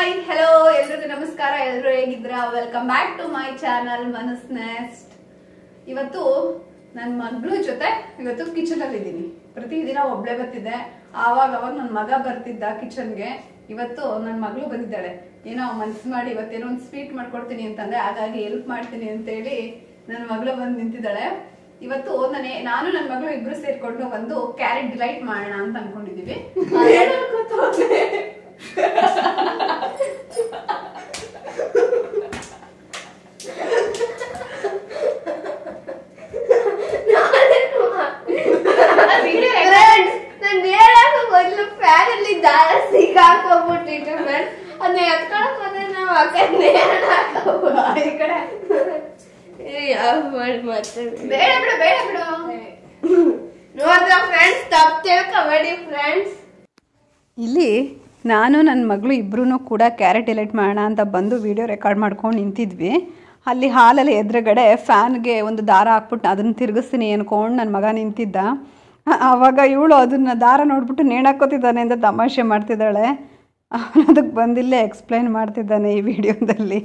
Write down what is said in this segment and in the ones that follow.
hi hello ಎಲ್ರಿಗೂ ನಮಸ್ಕಾರ ಎಲ್ರು ಹೇಗಿದ್ರ welcome back to my channel Manas nest ಇವತ್ತು ನನ್ನ ಮಗಳು ಜೊತೆ ಇವತ್ತು ಕಿಚನ್ ಅಲ್ಲಿ ಇದ್ದೀನಿ ಪ್ರತಿದಿನ ಒಬ್ಳೆ ಬರ್ತಿದ್ದೆ ಆವಾಗ ಅವಾಗ ನನ್ನ ಮಗ ಬರ್ತಿದ್ದ ಕಿಚನ್ಗೆ ಇವತ್ತು ನನ್ನ ಮಗಳು ಬಂದಿದ್ದಾಳೆ ಏನೋ ಮನ್ಸು ಮಾಡಿ ಇವತ್ತೇನೋ ಒಂದು ಸ್ವೀಟ್ ಮಾಡ್ಕೊಡ್ತೀನಿ ಅಂತಂದ್ರೆ ಹಾಗಾಗಿ ಹೆಲ್ಪ್ ಮಾಡ್ತೀನಿ ಅಂತೇಳಿ ನನ್ನ ಮಗಳು ಬಂದು ನಿಂತಿದ್ದಾಳೆ ಇವತ್ತು ನಾನೇ ನಾನು ನನ್ನ ಮಗಳು ಇಬ್ರು ಸೇರ್ಕೊಂಡು ಒಂದು ಕ್ಯಾರೆಟ್ ಡಿಲೈಟ್ ಮಾಡೋಣ ಅಂತ ಅನ್ಕೊಂಡಿದೀವಿ ನಾನು ಹೇಳಕ್ ಮೊದ್ಲು ಫ್ಯಾನ್ ಅಲ್ಲಿ ದಾರ ಸಿಕ್ಕಾಕೊಂಡ್ಬಿಟ್ಟಿತ್ತು ಫ್ರೆಂಡ್ ಅದನ್ನ ಎತ್ಕೊಳಕ್ ಹೋದ್ರೆ ನಾವು ಆ ಕಡೆ ಈ ಕಡೆ ಯಾವ ಮಾಡಿ ಮತ್ತೆ ಬೇಡ ಬಿಡು ಬೇಡ ಬಿಡು ನೋಡ್ದ ಫ್ರೆಂಡ್ಸ್ ತಪ್ಪು ತಿಳ್ಕೊಬೇಡಿ ಫ್ರೆಂಡ್ಸ್ ಇಲ್ಲಿ ನಾನು ನನ್ನ ಮಗಳು ಇಬ್ಬರೂ ಕೂಡ ಕ್ಯಾರೆಟ್ ಎಲೈಟ್ ಮಾಡೋಣ ಅಂತ ಬಂದು ವಿಡಿಯೋ ರೆಕಾರ್ಡ್ ಮಾಡ್ಕೊಂಡು ನಿಂತಿದ್ವಿ ಅಲ್ಲಿ ಹಾಲಲ್ಲಿ ಎದುರುಗಡೆ ಫ್ಯಾನ್ಗೆ ಒಂದು ದಾರ ಹಾಕ್ಬಿಟ್ಟು ಅದನ್ನು ತಿರುಗಿಸ್ತೀನಿ ಅನ್ಕೊಂಡು ನನ್ನ ಮಗ ನಿಂತಿದ್ದ ಆವಾಗ ಇವಳು ಅದನ್ನು ದಾರ ನೋಡ್ಬಿಟ್ಟು ನೇಣಾಕೋತಿದ್ದಾನೆ ಅಂತ ತಮಾಷೆ ಮಾಡ್ತಿದ್ದಾಳೆ ಅವನು ಅದಕ್ಕೆ ಬಂದಿಲ್ಲೇ ಎಕ್ಸ್ಪ್ಲೈನ್ ಮಾಡ್ತಿದ್ದಾನೆ ಈ ವಿಡಿಯೋದಲ್ಲಿ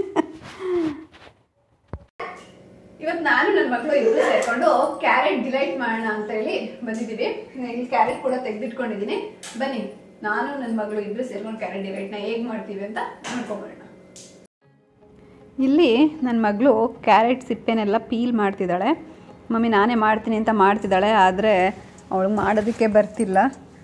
ಇವತ್ತು ನಾನು ನನ್ನ ಮಗಳು ಇಬ್ರು ಸೇರ್ಕೊಂಡು ಕ್ಯಾರೆಟ್ ಡಿಲೈಟ್ ಮಾಡೋಣ ಅಂತ ಹೇಳಿ ಬಂದಿದ್ದೀವಿ ಇಲ್ಲಿ ಕ್ಯಾರೆಟ್ ಕೂಡ ತೆಗೆದಿಟ್ಕೊಂಡಿದ್ದೀನಿ ಬನ್ನಿ ನಾನು ನನ್ನ ಮಗಳು ಇಬ್ರು ಸೇರ್ಕೊಂಡು ಕ್ಯಾರೆಟ್ ಡಿಲೈಟ್ನ ಹೇಗೆ ಮಾಡ್ತೀವಿ ಅಂತ ನೋಡ್ಕೊಂಬರೋಣ ಇಲ್ಲಿ ನನ್ನ ಮಗಳು ಕ್ಯಾರೆಟ್ ಸಿಪ್ಪೆನೆಲ್ಲ ಪೀಲ್ ಮಾಡ್ತಿದ್ದಾಳೆ ಮಮ್ಮಿ ನಾನೇ ಮಾಡ್ತೀನಿ ಅಂತ ಮಾಡ್ತಿದ್ದಾಳೆ ಆದರೆ ಅವಳಿಗೆ ಮಾಡೋದಕ್ಕೆ ಬರ್ತಿಲ್ಲ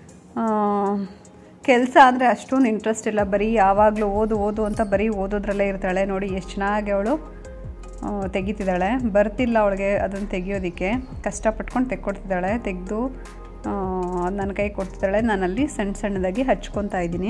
ಕೆಲಸ ಅಂದರೆ ಅಷ್ಟೊಂದು ಇಂಟ್ರೆಸ್ಟ್ ಇಲ್ಲ ಬರೀ ಯಾವಾಗಲೂ ಓದು ಓದು ಅಂತ ಬರೀ ಓದೋದ್ರಲ್ಲೇ ಇರ್ತಾಳೆ ನೋಡಿ ಎಷ್ಟು ಚೆನ್ನಾಗಿ ಅವಳು ಆ, ತೆಗಿತಿದ್ದಾಳೆ ಬರ್ತಿಲ್ಲ ಅವಳಿಗೆ ಅದನ್ನು ತೆಗಿಯೋದಕ್ಕೆ ಕಷ್ಟಪಟ್ಕೊಂಡು ತೆಕ್ಕೊಡ್ತಿದ್ದಾಳೆ ತೆಗೆದು ನನ್ನ ಕೈ ಕೊಡ್ತಿದ್ದಾಳೆ ನಾನಲ್ಲಿ ಸಣ್ಣ ಸಣ್ಣದಾಗಿ ಹಚ್ಕೊತಾ ಇದ್ದೀನಿ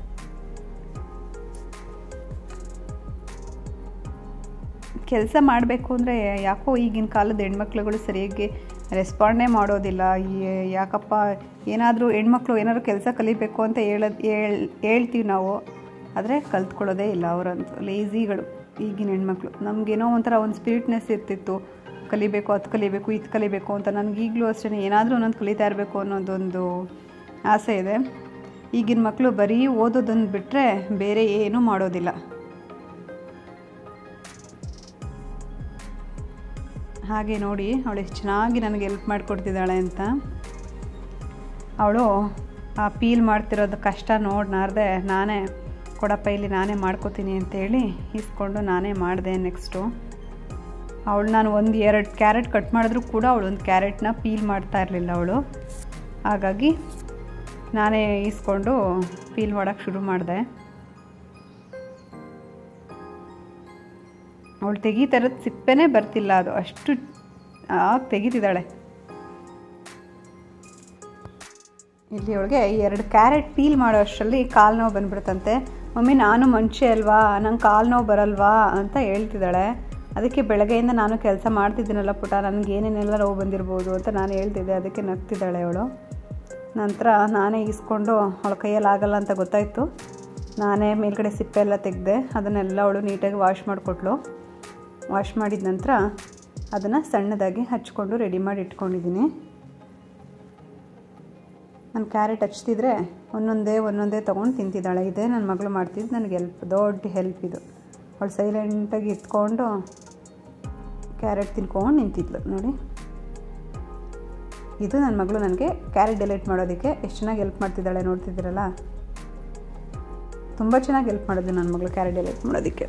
ಕೆಲಸ ಮಾಡಬೇಕು ಅಂದರೆ ಯಾಕೋ ಈಗಿನ ಕಾಲದ ಹೆಣ್ಮಕ್ಳುಗಳು ಸರಿಯಾಗಿ ರೆಸ್ಪಾಂಡೇ ಮಾಡೋದಿಲ್ಲ ಈ ಯಾಕಪ್ಪ ಏನಾದರೂ ಹೆಣ್ಮಕ್ಳು ಏನಾದರೂ ಕೆಲಸ ಕಲಿಬೇಕು ಅಂತ ಹೇಳೋದು ಹೇಳ್ ಹೇಳ್ತೀವಿ ನಾವು ಆದರೆ ಕಲ್ತ್ಕೊಳ್ಳೋದೇ ಇಲ್ಲ ಅವರಂತೂ ಲೇಝಿಗಳು ಈಗಿನ ಹೆಣ್ಮಕ್ಳು ನಮಗೇನೋ ಒಂಥರ ಒಂದು ಸ್ಪಿರಿಟ್ನೆಸ್ ಇರ್ತಿತ್ತು ಕಲಿಬೇಕು ಅದು ಕಲಿಬೇಕು ಇದು ಕಲಿಬೇಕು ಅಂತ ನನಗೀಗಲೂ ಅಷ್ಟೇ ಏನಾದರೂ ಒಂದೊಂದು ಕಲಿತಾ ಇರಬೇಕು ಅನ್ನೋದೊಂದು ಆಸೆ ಇದೆ ಈಗಿನ ಮಕ್ಕಳು ಬರೀ ಓದೋದನ್ನು ಬಿಟ್ಟರೆ ಬೇರೆ ಏನೂ ಮಾಡೋದಿಲ್ಲ ಹಾಗೆ ನೋಡಿ ಅವಳು ಎಷ್ಟು ಚೆನ್ನಾಗಿ ನನಗೆ ಹೆಲ್ಪ್ ಮಾಡಿಕೊಡ್ತಿದ್ದಾಳೆ ಅಂತ ಅವಳು ಆ ಪೀಲ್ ಮಾಡ್ತಿರೋದು ಕಷ್ಟ ನೋಡ್ನಾರ್ದೆ ನಾನೇ ಕೊಡಪ್ಪ ಇಲ್ಲಿ ನಾನೇ ಮಾಡ್ಕೋತೀನಿ ಅಂತೇಳಿ ಇಸ್ಕೊಂಡು ನಾನೇ ಮಾಡಿದೆ ನೆಕ್ಸ್ಟು ಅವಳು ನಾನು ಒಂದು ಎರಡು ಕ್ಯಾರೆಟ್ ಕಟ್ ಮಾಡಿದ್ರೂ ಕೂಡ ಅವಳು ಒಂದು ಕ್ಯಾರೆಟ್ನ ಪೀಲ್ ಮಾಡ್ತಾ ಇರಲಿಲ್ಲ ಅವಳು ಹಾಗಾಗಿ ನಾನೇ ಇಸ್ಕೊಂಡು ಪೀಲ್ ಮಾಡೋಕ್ಕೆ ಶುರು ಮಾಡಿದೆ ಅವಳು ತೆಗಿತಾ ಇರೋದು ಸಿಪ್ಪೆನೇ ಬರ್ತಿಲ್ಲ ಅದು ಅಷ್ಟು ಆಗ ತೆಗಿತಿದ್ದಾಳೆ ಇಲ್ಲಿ ಅವಳಿಗೆ ಎರಡು ಕ್ಯಾರೆಟ್ ಪೀಲ್ ಮಾಡೋ ಅಷ್ಟರಲ್ಲಿ ಕಾಲು ನೋವು ಬಂದ್ಬಿಡುತ್ತಂತೆ ಮಮ್ಮಿ ನಾನು ಮನುಷ್ಯ ಅಲ್ವಾ ನಂಗೆ ಕಾಲು ನೋವು ಬರಲ್ವಾ ಅಂತ ಹೇಳ್ತಿದ್ದಾಳೆ ಅದಕ್ಕೆ ಬೆಳಗ್ಗೆಯಿಂದ ನಾನು ಕೆಲಸ ಮಾಡ್ತಿದ್ದೀನಲ್ಲ ಪುಟ ನನಗೆ ಏನೇನೆಲ್ಲ ನೋವು ಬಂದಿರ್ಬೋದು ಅಂತ ನಾನು ಹೇಳ್ತಿದ್ದೆ ಅದಕ್ಕೆ ನಗ್ತಿದ್ದಾಳೆ ಅವಳು ನಂತರ ನಾನೇ ಇಸ್ಕೊಂಡು ಅವಳ ಕೈಯಲ್ಲಿ ಆಗಲ್ಲ ಅಂತ ಗೊತ್ತಾಯಿತು ನಾನೇ ಮೇಲ್ಗಡೆ ಸಿಪ್ಪೆ ಎಲ್ಲ ತೆಗೆದೆ ಅದನ್ನೆಲ್ಲ ಅವಳು ನೀಟಾಗಿ ವಾಶ್ ಮಾಡಿಕೊಟ್ಲು ವಾಶ್ ಮಾಡಿದ ನಂತರ ಅದನ್ನು ಸಣ್ಣದಾಗಿ ಹಚ್ಕೊಂಡು ರೆಡಿ ಮಾಡಿ ಇಟ್ಕೊಂಡಿದ್ದೀನಿ ನಾನು ಕ್ಯಾರೆಟ್ ಹಚ್ತಿದ್ರೆ ಒಂದೊಂದೇ ಒಂದೊಂದೇ ತೊಗೊಂಡು ತಿಂತಿದ್ದಾಳೆ ಇದೇ ನನ್ನ ಮಗಳು ಮಾಡ್ತಿದ್ದು ನನಗೆ ಹೆಲ್ಪ್ ದೊಡ್ಡ ಹೆಲ್ಪ್ ಇದು ಅವಳು ಸೈಲೆಂಟಾಗಿ ಇಟ್ಕೊಂಡು ಕ್ಯಾರೆಟ್ ತಿನ್ಕೊಂಡು ನಿಂತಿದ್ಲು ನೋಡಿ ಇದು ನನ್ನ ಮಗಳು ನನಗೆ ಕ್ಯಾರೆಟ್ ಡೆಲೈಟ್ ಮಾಡೋದಕ್ಕೆ ಎಷ್ಟು ಚೆನ್ನಾಗಿ ಹೆಲ್ಪ್ ಮಾಡ್ತಿದ್ದಾಳೆ ನೋಡ್ತಿದ್ದೀರಲ್ಲ ತುಂಬ ಚೆನ್ನಾಗಿ ಹೆಲ್ಪ್ ಮಾಡೋದು ನನ್ನ ಮಗಳು ಕ್ಯಾರೆಟ್ ಡೆಲೈಟ್ ಮಾಡೋದಕ್ಕೆ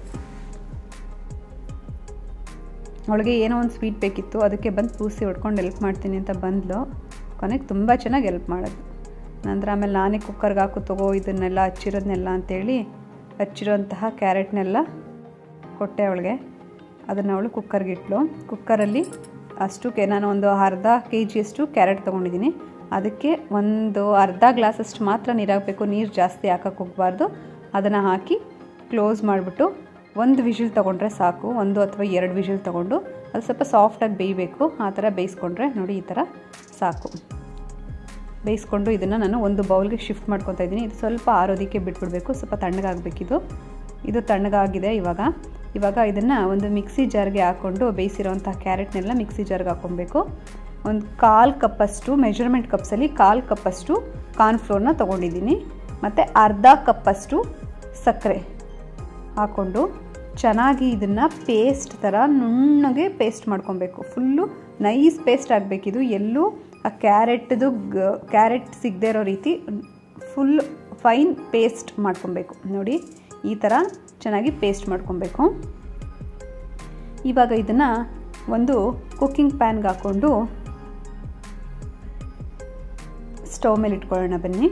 ಅವಳಿಗೆ ಏನೋ ಒಂದು ಸ್ವೀಟ್ ಬೇಕಿತ್ತು ಅದಕ್ಕೆ ಬಂದು ಪೂಸಿ ಹೊಡ್ಕೊಂಡು ಹೆಲ್ಪ್ ಮಾಡ್ತೀನಿ ಅಂತ ಬಂದ್ಲು ಕೊನೆಗೆ ತುಂಬ ಚೆನ್ನಾಗಿ ಹೆಲ್ಪ್ ಮಾಡೋದು ನಂತರ ಆಮೇಲೆ ನಾನೇ ಕುಕ್ಕರ್ಗೆ ಹಾಕು ತಗೋ ಇದನ್ನೆಲ್ಲ ಹಚ್ಚಿರೋದನ್ನೆಲ್ಲ ಅಂತೇಳಿ ಹಚ್ಚಿರೋಂತಹ ಕ್ಯಾರೆಟ್ನೆಲ್ಲ ಕೊಟ್ಟೆ ಅವಳಿಗೆ ಅದನ್ನು ಅವಳು ಕುಕ್ಕರ್ಗೆ ಇಟ್ಲು ಕುಕ್ಕರಲ್ಲಿ ಅಷ್ಟಕ್ಕೆ ನಾನು ಒಂದು ಅರ್ಧ ಕೆ ಜಿಯಷ್ಟು ಕ್ಯಾರೆಟ್ ತೊಗೊಂಡಿದ್ದೀನಿ ಅದಕ್ಕೆ ಒಂದು ಅರ್ಧ ಗ್ಲಾಸಷ್ಟು ಮಾತ್ರ ನೀರು ಹಾಕಬೇಕು ನೀರು ಜಾಸ್ತಿ ಹಾಕಕ್ಕೆ ಹೋಗಬಾರ್ದು ಅದನ್ನು ಹಾಕಿ ಕ್ಲೋಸ್ ಮಾಡಿಬಿಟ್ಟು ಒಂದು ವಿಷಿಲ್ ತೊಗೊಂಡ್ರೆ ಸಾಕು ಒಂದು ಅಥವಾ ಎರಡು ವಿಷಿಲ್ ತೊಗೊಂಡು ಅದು ಸ್ವಲ್ಪ ಸಾಫ್ಟಾಗಿ ಬೇಯಬೇಕು ಆ ಥರ ಬೇಯಿಸ್ಕೊಂಡ್ರೆ ನೋಡಿ ಈ ಥರ ಸಾಕು ಬೇಯಿಸ್ಕೊಂಡು ಇದನ್ನು ನಾನು ಒಂದು ಬೌಲ್ಗೆ ಶಿಫ್ಟ್ ಮಾಡ್ಕೊತಾ ಇದ್ದೀನಿ ಇದು ಸ್ವಲ್ಪ ಆರೋದಕ್ಕೆ ಬಿಟ್ಬಿಡಬೇಕು ಸ್ವಲ್ಪ ತಣ್ಣಗಾಗಬೇಕಿದು ಇದು ತಣ್ಣಗಾಗಿದೆ ಇವಾಗ ಇವಾಗ ಇದನ್ನು ಒಂದು ಮಿಕ್ಸಿ ಜಾರ್ಗೆ ಹಾಕ್ಕೊಂಡು ಬೇಯಿಸಿರೋಂಥ ಕ್ಯಾರೆಟ್ನೆಲ್ಲ ಮಿಕ್ಸಿ ಜಾರ್ಗೆ ಹಾಕ್ಕೊಬೇಕು ಒಂದು ಕಾಲು ಕಪ್ಪಷ್ಟು ಮೆಜರ್ಮೆಂಟ್ ಕಪ್ಸಲ್ಲಿ ಕಾಲು ಕಪ್ಪಷ್ಟು ಕಾರ್ನ್ಫ್ಲೋರ್ನ ತೊಗೊಂಡಿದ್ದೀನಿ ಮತ್ತು ಅರ್ಧ ಕಪ್ಪಷ್ಟು ಸಕ್ಕರೆ ಹಾಕ್ಕೊಂಡು ಚೆನ್ನಾಗಿ ಇದನ್ನು ಪೇಸ್ಟ್ ಥರ ನುಣ್ಣಗೆ ಪೇಸ್ಟ್ ಮಾಡ್ಕೊಬೇಕು ಫುಲ್ಲು ನೈಸ್ ಪೇಸ್ಟ್ ಆಗಬೇಕಿದು ಎಲ್ಲೂ ಆ ಕ್ಯಾರೆಟ್ದು ಗ ಕ್ಯಾರೆಟ್ ಸಿಗದೇ ಇರೋ ರೀತಿ ಫುಲ್ ಫೈನ್ ಪೇಸ್ಟ್ ಮಾಡ್ಕೊಬೇಕು ನೋಡಿ ಈ ಥರ ಚೆನ್ನಾಗಿ ಪೇಸ್ಟ್ ಮಾಡ್ಕೊಬೇಕು ಇವಾಗ ಇದನ್ನು ಒಂದು ಕುಕ್ಕಿಂಗ್ ಪ್ಯಾನ್ಗೆ ಹಾಕ್ಕೊಂಡು ಸ್ಟವ್ ಮೇಲೆ ಇಟ್ಕೊಳ್ಳೋಣ ಬನ್ನಿ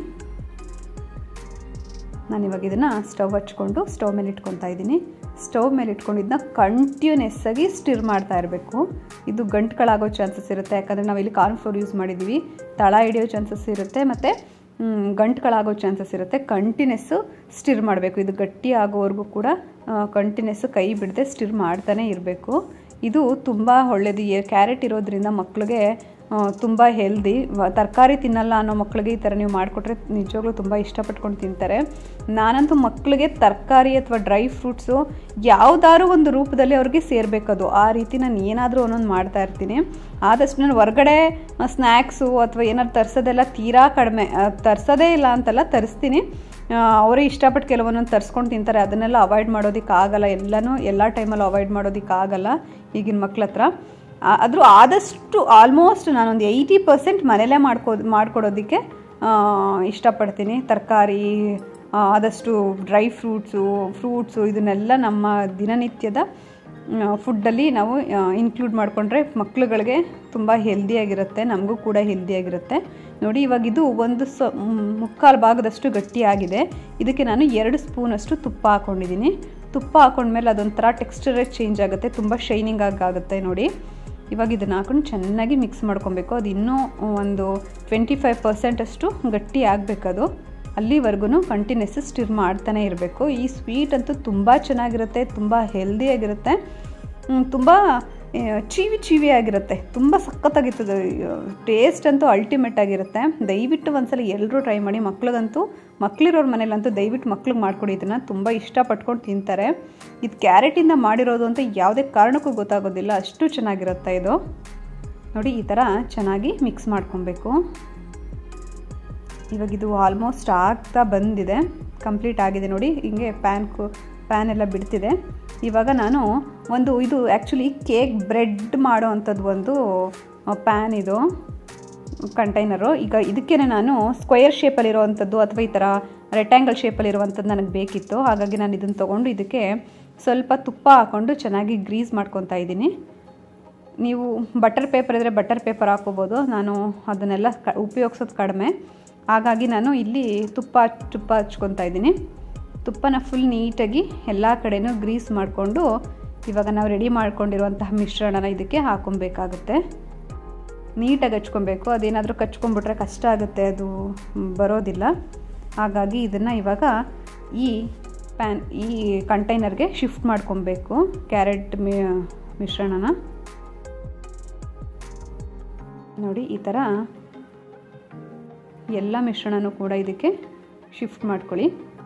ನಾನಿವಾಗ ಇದನ್ನು ಸ್ಟವ್ ಹಚ್ಕೊಂಡು ಸ್ಟವ್ ಮೇಲೆ ಇಟ್ಕೊತಾ ಇದ್ದೀನಿ ಸ್ಟವ್ ಮೇಲೆ ಇಟ್ಕೊಂಡು ಇದನ್ನ ಕಂಟಿನ್ಯೂಸ್ ಆಗಿ ಸ್ಟಿರ್ ಮಾಡ್ತಾ ಇರಬೇಕು ಇದು ಗಂಟುಗಳಾಗೋ ಚಾನ್ಸಸ್ ಇರುತ್ತೆ ಯಾಕಂದರೆ ನಾವಿಲ್ಲಿ ಕಾರ್ನ್ಫ್ಲೋರ್ ಯೂಸ್ ಮಾಡಿದ್ದೀವಿ ತಳ ಹಿಡಿಯೋ ಚಾನ್ಸಸ್ ಇರುತ್ತೆ ಮತ್ತು ಗಂಟುಗಳಾಗೋ ಚಾನ್ಸಸ್ ಇರುತ್ತೆ ಕಂಟಿನ್ಯೂಸ್ಸು ಸ್ಟಿರ್ ಮಾಡಬೇಕು ಇದು ಗಟ್ಟಿ ಆಗೋವರೆಗೂ ಕೂಡ ಕಂಟಿನ್ಯೂಸ್ಸು ಕೈ ಬಿಡದೆ ಸ್ಟಿರ್ ಮಾಡ್ತಾನೆ ಇರಬೇಕು ಇದು ತುಂಬ ಒಳ್ಳೆಯದು ಕ್ಯಾರೆಟ್ ಇರೋದ್ರಿಂದ ಮಕ್ಕಳಿಗೆ ತುಂಬ ಹೆಲ್ದಿ ತರಕಾರಿ ತಿನ್ನಲ್ಲ ಅನ್ನೋ ಮಕ್ಕಳಿಗೆ ಈ ಥರ ನೀವು ಮಾಡಿಕೊಟ್ರೆ ನಿಜವಾಗ್ಲೂ ತುಂಬ ಇಷ್ಟಪಟ್ಕೊಂಡು ತಿಂತಾರೆ ನಾನಂತೂ ಮಕ್ಕಳಿಗೆ ತರಕಾರಿ ಅಥವಾ ಡ್ರೈ ಫ್ರೂಟ್ಸು ಯಾವುದಾದ್ರೂ ಒಂದು ರೂಪದಲ್ಲಿ ಅವ್ರಿಗೆ ಸೇರಬೇಕದು ಆ ರೀತಿ ನಾನು ಏನಾದರೂ ಒಂದೊಂದು ಮಾಡ್ತಾ ಇರ್ತೀನಿ ಆದಷ್ಟು ನಾನು ಹೊರಗಡೆ ಸ್ನ್ಯಾಕ್ಸು ಅಥವಾ ಏನಾದ್ರು ತರಿಸೋದೆಲ್ಲ ತೀರಾ ಕಡಿಮೆ ತರಿಸೋದೇ ಇಲ್ಲ ಅಂತಲ್ಲ ತರಿಸ್ತೀನಿ ಅವರೇ ಇಷ್ಟಪಟ್ಟು ಕೆಲವೊಂದೊಂದು ತರಿಸ್ಕೊಂಡು ತಿಂತಾರೆ ಅದನ್ನೆಲ್ಲ ಅವಾಯ್ಡ್ ಮಾಡೋದಕ್ಕಾಗಲ್ಲ ಎಲ್ಲನೂ ಎಲ್ಲ ಟೈಮಲ್ಲೂ ಅವಾಯ್ಡ್ ಮಾಡೋದಕ್ಕಾಗಲ್ಲ ಈಗಿನ ಮಕ್ಳ ಹತ್ರ ಆದರೂ ಆದಷ್ಟು ಆಲ್ಮೋಸ್ಟ್ ನಾನೊಂದು ಏಯ್ಟಿ ಪರ್ಸೆಂಟ್ ಮನೇಲೇ ಮಾಡ್ಕೋ ಮಾಡಿಕೊಡೋದಕ್ಕೆ ಇಷ್ಟಪಡ್ತೀನಿ ತರಕಾರಿ ಆದಷ್ಟು ಡ್ರೈ ಫ್ರೂಟ್ಸು ಫ್ರೂಟ್ಸು ಇದನ್ನೆಲ್ಲ ನಮ್ಮ ದಿನನಿತ್ಯದ ಫುಡ್ಡಲ್ಲಿ ನಾವು ಇನ್ಕ್ಲೂಡ್ ಮಾಡಿಕೊಂಡ್ರೆ ಮಕ್ಳುಗಳಿಗೆ ತುಂಬ ಹೆಲ್ದಿಯಾಗಿರುತ್ತೆ ನಮಗೂ ಕೂಡ ಹೆಲ್ದಿಯಾಗಿರುತ್ತೆ ನೋಡಿ ಇವಾಗ ಇದು ಒಂದು ಸ ಮುಕ್ಕಾಲು ಭಾಗದಷ್ಟು ಗಟ್ಟಿಯಾಗಿದೆ ಇದಕ್ಕೆ ನಾನು ಎರಡು ಸ್ಪೂನಷ್ಟು ತುಪ್ಪ ಹಾಕ್ಕೊಂಡಿದ್ದೀನಿ ತುಪ್ಪ ಹಾಕೊಂಡ್ಮೇಲೆ ಅದೊಂಥರ ಟೆಕ್ಸ್ಚರೇ ಚೇಂಜ್ ಆಗುತ್ತೆ ತುಂಬ ಶೈನಿಂಗ್ ಆಗುತ್ತೆ ನೋಡಿ ಇವಾಗ ಇದನ್ನು ಹಾಕೊಂಡು ಚೆನ್ನಾಗಿ ಮಿಕ್ಸ್ ಮಾಡ್ಕೊಬೇಕು ಅದು ಇನ್ನೂ ಒಂದು ಟ್ವೆಂಟಿ ಫೈವ್ ಪರ್ಸೆಂಟಷ್ಟು ಗಟ್ಟಿ ಆಗಬೇಕದು ಅಲ್ಲಿವರೆಗೂ ಕಂಟಿನ್ಯೂಸ್ ಸ್ಟಿರ್ ಮಾಡ್ತಾನೆ ಇರಬೇಕು ಈ ಸ್ವೀಟ್ ಅಂತೂ ತುಂಬ ಚೆನ್ನಾಗಿರುತ್ತೆ ತುಂಬ ಹೆಲ್ದಿಯಾಗಿರುತ್ತೆ ತುಂಬ ಚೀವಿ ಚೀವಿ ಆಗಿರುತ್ತೆ ತುಂಬ ಸಖತ್ತಾಗಿರ್ತದೆ ಟೇಸ್ಟ್ ಅಂತೂ ಅಲ್ಟಿಮೇಟ್ ಆಗಿರುತ್ತೆ ದಯವಿಟ್ಟು ಒಂದ್ಸಲ ಎಲ್ಲರೂ ಟ್ರೈ ಮಾಡಿ ಮಕ್ಳಿಗಂತೂ ಮಕ್ಳಿರೋರ ಮನೇಲಂತೂ ದಯವಿಟ್ಟು ಮಕ್ಳಿಗೆ ಮಾಡಿಕೊಡಿ ಇದನ್ನು ತುಂಬ ಇಷ್ಟಪಟ್ಕೊಂಡು ತಿಂತಾರೆ ಇದು ಕ್ಯಾರೆಟಿಂದ ಮಾಡಿರೋದು ಅಂತ ಯಾವುದೇ ಕಾರಣಕ್ಕೂ ಗೊತ್ತಾಗೋದಿಲ್ಲ ಅಷ್ಟು ಚೆನ್ನಾಗಿರುತ್ತೆ ಇದು ನೋಡಿ ಈ ಥರ ಚೆನ್ನಾಗಿ ಮಿಕ್ಸ್ ಮಾಡ್ಕೊಬೇಕು ಇವಾಗ ಇದು ಆಲ್ಮೋಸ್ಟ್ ಆಗ್ತಾ ಬಂದಿದೆ ಕಂಪ್ಲೀಟ್ ಆಗಿದೆ ನೋಡಿ ಹಿಂಗೆ ಪ್ಯಾನ್ ಕು ಪ್ಯಾನ್ ಎಲ್ಲ ಬಿಡ್ತಿದೆ ಇವಾಗ ನಾನು ಒಂದು ಇದು ಆ್ಯಕ್ಚುಲಿ ಕೇಕ್ ಬ್ರೆಡ್ ಮಾಡೋ ಅಂಥದ್ದು ಒಂದು ಪ್ಯಾನ್ ಇದು ಕಂಟೈನರು ಈಗ ಇದಕ್ಕೇ ನಾನು ಸ್ಕ್ವಯರ್ ಶೇಪಲ್ಲಿರುವಂಥದ್ದು ಅಥವಾ ಈ ಥರ ರೆಕ್ಟ್ಯಾಂಗಲ್ ಶೇಪಲ್ಲಿರುವಂಥದ್ದು ನನಗೆ ಬೇಕಿತ್ತು ಹಾಗಾಗಿ ನಾನು ಇದನ್ನು ತೊಗೊಂಡು ಇದಕ್ಕೆ ಸ್ವಲ್ಪ ತುಪ್ಪ ಹಾಕ್ಕೊಂಡು ಚೆನ್ನಾಗಿ ಗ್ರೀಸ್ ಮಾಡ್ಕೊತಾ ಇದ್ದೀನಿ ನೀವು ಬಟರ್ ಪೇಪರ್ ಇದ್ದರೆ ಬಟರ್ ಪೇಪರ್ ಹಾಕೋಬೋದು ನಾನು ಅದನ್ನೆಲ್ಲ ಕ ಉಪಯೋಗಿಸೋದು ಕಡಿಮೆ ಹಾಗಾಗಿ ನಾನು ಇಲ್ಲಿ ತುಪ್ಪ ತುಪ್ಪ ಹಚ್ಕೊತಾ ಇದ್ದೀನಿ ತುಪ್ಪನ ಫುಲ್ ನೀಟಾಗಿ ಎಲ್ಲ ಕಡೆನೂ ಗ್ರೀಸ್ ಮಾಡಿಕೊಂಡು ಇವಾಗ ನಾವು ರೆಡಿ ಮಾಡ್ಕೊಂಡಿರುವಂತಹ ಮಿಶ್ರಣನ ಇದಕ್ಕೆ ಹಾಕೊಬೇಕಾಗುತ್ತೆ ನೀಟಾಗಿ ಹಚ್ಕೊಬೇಕು ಅದೇನಾದರೂ ಕಚ್ಕೊಂಡ್ಬಿಟ್ರೆ ಕಷ್ಟ ಆಗುತ್ತೆ ಅದು ಬರೋದಿಲ್ಲ ಹಾಗಾಗಿ ಇದನ್ನು ಇವಾಗ ಈ ಪ್ಯಾನ್ ಈ ಕಂಟೈನರ್ಗೆ ಶಿಫ್ಟ್ ಮಾಡ್ಕೊಬೇಕು ಕ್ಯಾರೆಟ್ ಮಿ ಮಿಶ್ರಣನ ನೋಡಿ ಈ ಥರ ಎಲ್ಲ ಮಿಶ್ರಣನೂ ಕೂಡ ಇದಕ್ಕೆ ಶಿಫ್ಟ್ ಮಾಡ್ಕೊಳ್ಳಿ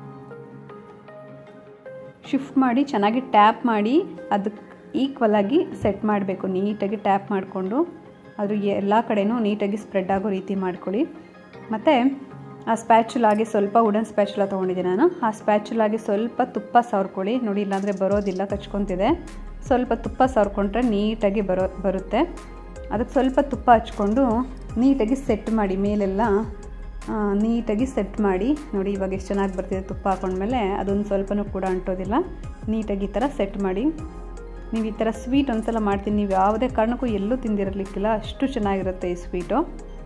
ಶಿಫ್ಟ್ ಮಾಡಿ ಚೆನ್ನಾಗಿ ಟ್ಯಾಪ್ ಮಾಡಿ ಅದಕ್ಕೆ ಈಕ್ವಲ್ ಆಗಿ ಸೆಟ್ ಮಾಡಬೇಕು ನೀಟಾಗಿ ಟ್ಯಾಪ್ ಮಾಡಿಕೊಂಡು ಅದ್ರ ಎಲ್ಲ ಕಡೆನೂ ನೀಟಾಗಿ ಸ್ಪ್ರೆಡ್ ಆಗೋ ರೀತಿ ಮಾಡ್ಕೊಳ್ಳಿ ಮತ್ತು ಆ ಸ್ಪ್ಯಾಚುಲಾಗಿ ಸ್ವಲ್ಪ ವುಡನ್ ಸ್ಪ್ಯಾಚುಲ ತೊಗೊಂಡಿದ್ದೀನಿ ನಾನು ಆ ಸ್ಪ್ಯಾಚುಲಾಗಿ ಸ್ವಲ್ಪ ತುಪ್ಪ ಸವರ್ಕೊಳ್ಳಿ ನೋಡಿ ಇಲ್ಲಾಂದರೆ ಬರೋದಿಲ್ಲ ಕಚ್ಕೊತಿದೆ ಸ್ವಲ್ಪ ತುಪ್ಪ ಸವರ್ಕೊಂಡ್ರೆ ನೀಟಾಗಿ ಬರೋ ಬರುತ್ತೆ ಅದಕ್ಕೆ ಸ್ವಲ್ಪ ತುಪ್ಪ ಹಚ್ಕೊಂಡು ನೀಟಾಗಿ ಸೆಟ್ ಮಾಡಿ ಮೇಲೆಲ್ಲ ನೀಟಾಗಿ ಸೆಟ್ ಮಾಡಿ ನೋಡಿ ಇವಾಗ ಎಷ್ಟು ಚೆನ್ನಾಗಿ ಬರ್ತಿದೆ ತುಪ್ಪ ಹಾಕೊಂಡ್ಮೇಲೆ ಅದೊಂದು ಸ್ವಲ್ಪನೂ ಕೂಡ ಅಂಟೋದಿಲ್ಲ ನೀಟಾಗಿ ಈ ಥರ ಸೆಟ್ ಮಾಡಿ ನೀವು ಈ ಥರ ಸ್ವೀಟ್ ಒಂದ್ಸಲ ಮಾಡ್ತೀನಿ ನೀವು ಯಾವುದೇ ಕಾರಣಕ್ಕೂ ಎಲ್ಲೂ ತಿಂದಿರಲಿಕ್ಕಿಲ್ಲ ಅಷ್ಟು ಚೆನ್ನಾಗಿರುತ್ತೆ ಈ ಸ್ವೀಟು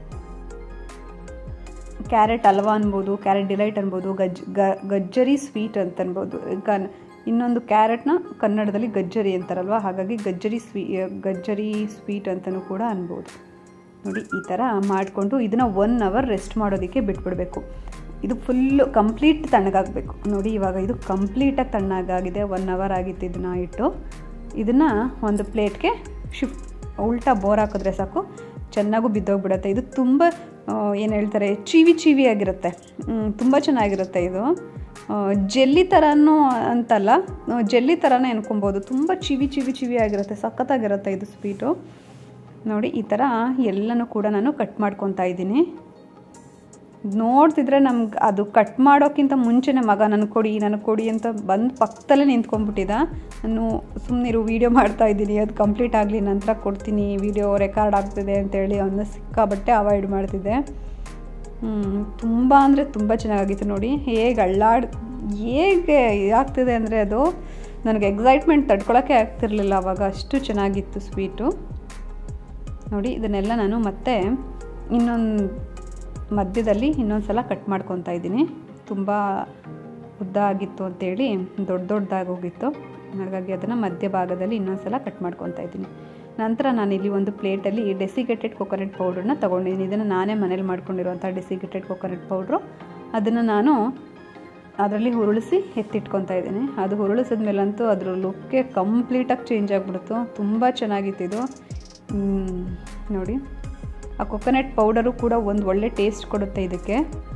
ಕ್ಯಾರೆಟ್ ಹಲ್ವಾ ಅನ್ಬೋದು ಕ್ಯಾರೆಟ್ ಡಿಲೈಟ್ ಅನ್ಬೋದು ಗಜ್ ಗಜ್ಜರಿ ಸ್ವೀಟ್ ಅಂತ ಅನ್ಬೋದು ಈಗ ಇನ್ನೊಂದು ಕ್ಯಾರೆಟ್ನ ಕನ್ನಡದಲ್ಲಿ ಗಜ್ಜರಿ ಅಂತಾರಲ್ವ ಹಾಗಾಗಿ ಗಜ್ಜರಿ ಸ್ವೀ ಗಜ್ಜರಿ ಸ್ವೀಟ್ ಅಂತಲೂ ಕೂಡ ಅನ್ಬೋದು ನೋಡಿ ಈ ಥರ ಮಾಡಿಕೊಂಡು ಇದನ್ನು ಒನ್ ಅವರ್ ರೆಸ್ಟ್ ಮಾಡೋದಕ್ಕೆ ಬಿಟ್ಬಿಡಬೇಕು ಇದು ಫುಲ್ಲು ಕಂಪ್ಲೀಟ್ ತಣ್ಣಗಾಗಬೇಕು ನೋಡಿ ಇವಾಗ ಇದು ಕಂಪ್ಲೀಟಾಗಿ ತಣ್ಣಗಾಗಿದೆ ಒನ್ ಅವರ್ ಆಗಿತ್ತು ಇದನ್ನು ಇಟ್ಟು ಇದನ್ನು ಒಂದು ಪ್ಲೇಟ್ಗೆ ಶಿಫ್ಟ್ ಉಲ್ಟಾ ಬೋರ್ ಹಾಕಿದ್ರೆ ಸಾಕು ಚೆನ್ನಾಗೂ ಬಿದ್ದೋಗ್ಬಿಡುತ್ತೆ ಇದು ತುಂಬ ಏನು ಹೇಳ್ತಾರೆ ಚೀವಿ ಚೀವಿ ಆಗಿರುತ್ತೆ ತುಂಬ ಚೆನ್ನಾಗಿರುತ್ತೆ ಇದು ಜೆಲ್ಲಿ ಥರನೂ ಅಂತಲ್ಲ ಜೆಲ್ಲಿ ಥರನೇ ಅನ್ಕೊಬೋದು ತುಂಬ ಚಿವಿ ಚಿವಿ ಚಿವಿ ಆಗಿರುತ್ತೆ ಸಖತ್ತಾಗಿರುತ್ತೆ ಇದು ಸ್ವೀಟು ನೋಡಿ ಈ ಥರ ಎಲ್ಲನೂ ಕೂಡ ನಾನು ಕಟ್ ಮಾಡ್ಕೊತಾ ಇದ್ದೀನಿ ನೋಡ್ತಿದ್ರೆ ನಮ್ಗೆ ಅದು ಕಟ್ ಮಾಡೋಕ್ಕಿಂತ ಮುಂಚೆನೇ ಮಗ ನನಗೆ ಕೊಡಿ ನನಗೆ ಕೊಡಿ ಅಂತ ಬಂದು ಪಕ್ಕದಲ್ಲೇ ನಿಂತ್ಕೊಂಡ್ಬಿಟ್ಟಿದ್ದ ನಾನು ಸುಮ್ಮನಿರು ವೀಡಿಯೋ ಮಾಡ್ತಾ ಇದ್ದೀನಿ ಅದು ಕಂಪ್ಲೀಟ್ ಆಗಲಿ ನಂತರ ಕೊಡ್ತೀನಿ ವೀಡಿಯೋ ರೆಕಾರ್ಡ್ ಆಗ್ತಿದೆ ಅಂತೇಳಿ ಅವನ್ನ ಸಿಕ್ಕಾಬಟ್ಟೆ ಅವಾಯ್ಡ್ ಮಾಡ್ತಿದ್ದೆ ತುಂಬ ಅಂದರೆ ತುಂಬ ಚೆನ್ನಾಗಿತ್ತು ನೋಡಿ ಹೇಗೆ ಅಳ್ಳಾಡ್ ಹೇಗೆ ಆಗ್ತಿದೆ ಅಂದರೆ ಅದು ನನಗೆ ಎಕ್ಸೈಟ್ಮೆಂಟ್ ತಡ್ಕೊಳಕ್ಕೆ ಆಗ್ತಿರ್ಲಿಲ್ಲ ಅವಾಗ ಅಷ್ಟು ಚೆನ್ನಾಗಿತ್ತು ಸ್ವೀಟು ನೋಡಿ ಇದನ್ನೆಲ್ಲ ನಾನು ಮತ್ತೆ ಇನ್ನೊಂದು ಮಧ್ಯದಲ್ಲಿ ಇನ್ನೊಂದು ಸಲ ಕಟ್ ಮಾಡ್ಕೊತಾ ಇದ್ದೀನಿ ತುಂಬ ಉದ್ದ ಆಗಿತ್ತು ಅಂತೇಳಿ ದೊಡ್ಡ ದೊಡ್ಡದಾಗಿ ಹೋಗಿತ್ತು ಹಾಗಾಗಿ ಅದನ್ನು ಮಧ್ಯ ಭಾಗದಲ್ಲಿ ಇನ್ನೊಂದು ಸಲ ಕಟ್ ಮಾಡ್ಕೊತಾ ಇದ್ದೀನಿ ನಂತರ ನಾನಿಲ್ಲಿ ಒಂದು ಪ್ಲೇಟಲ್ಲಿ ಡೆಸಿಗೇಟೆಡ್ ಕೊಕೊನಟ್ ಪೌಡ್ರನ್ನ ತೊಗೊಂಡಿದ್ದೀನಿ ಇದನ್ನು ನಾನೇ ಮನೇಲಿ ಮಾಡ್ಕೊಂಡಿರುವಂಥ ಡೆಸಿಗೇಟೆಡ್ ಕೊಕೊನಟ್ ಪೌಡ್ರು ಅದನ್ನು ನಾನು ಅದರಲ್ಲಿ ಹುರುಳಿಸಿ ಎತ್ತಿಟ್ಕೊತಾ ಇದ್ದೀನಿ ಅದು ಹುರುಳಿಸಿದ ಮೇಲಂತೂ ಅದ್ರ ಲುಕ್ಕೇ ಕಂಪ್ಲೀಟಾಗಿ ಚೇಂಜ್ ಆಗಿಬಿಡ್ತು ತುಂಬ ಚೆನ್ನಾಗಿತ್ತು ಇದು ನೋಡಿ ಆ ಕೊಕೊನಟ್ ಪೌಡರು ಕೂಡ ಒಂದು ಒಳ್ಳೆ ಟೇಸ್ಟ್ ಕೊಡುತ್ತೆ ಇದಕ್ಕೆ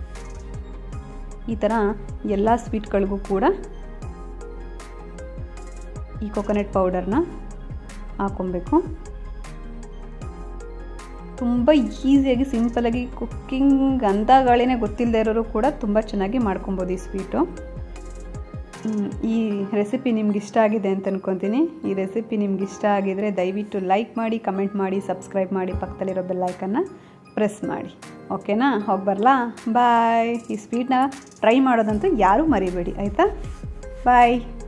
ಈ ಥರ ಎಲ್ಲ ಸ್ವೀಟ್ಗಳಿಗೂ ಕೂಡ ಈ ಕೊಕೊನಟ್ ಪೌಡರ್ನ ಹಾಕೊಬೇಕು ತುಂಬ ಈಸಿಯಾಗಿ ಸಿಂಪಲಾಗಿ ಕುಕ್ಕಿಂಗ್ ಅಂದಾಗಳಿನೇ ಗೊತ್ತಿಲ್ಲದೆ ಇರೋರು ಕೂಡ ತುಂಬ ಚೆನ್ನಾಗಿ ಮಾಡ್ಕೊಬೋದು ಈ ಸ್ವೀಟು ಈ ರೆಸಿಪಿ ನಿಮ್ಗೆ ಇಷ್ಟ ಆಗಿದೆ ಅಂತ ಅನ್ಕೊತೀನಿ ಈ ರೆಸಿಪಿ ನಿಮ್ಗೆ ಇಷ್ಟ ಆಗಿದರೆ ದಯವಿಟ್ಟು ಲೈಕ್ ಮಾಡಿ ಕಮೆಂಟ್ ಮಾಡಿ ಸಬ್ಸ್ಕ್ರೈಬ್ ಮಾಡಿ ಪಕ್ಕದಲ್ಲಿರೋ ಬೆಲ್ಲೈಕನ್ನು ಪ್ರೆಸ್ ಮಾಡಿ ಓಕೆನಾ ಹೋಗಿ ಬರಲಾ ಬಾಯ್ ಈ ಸ್ವೀಟ್ನ ಟ್ರೈ ಮಾಡೋದಂತೂ ಯಾರೂ ಮರಿಬೇಡಿ ಆಯಿತಾ ಬಾಯ್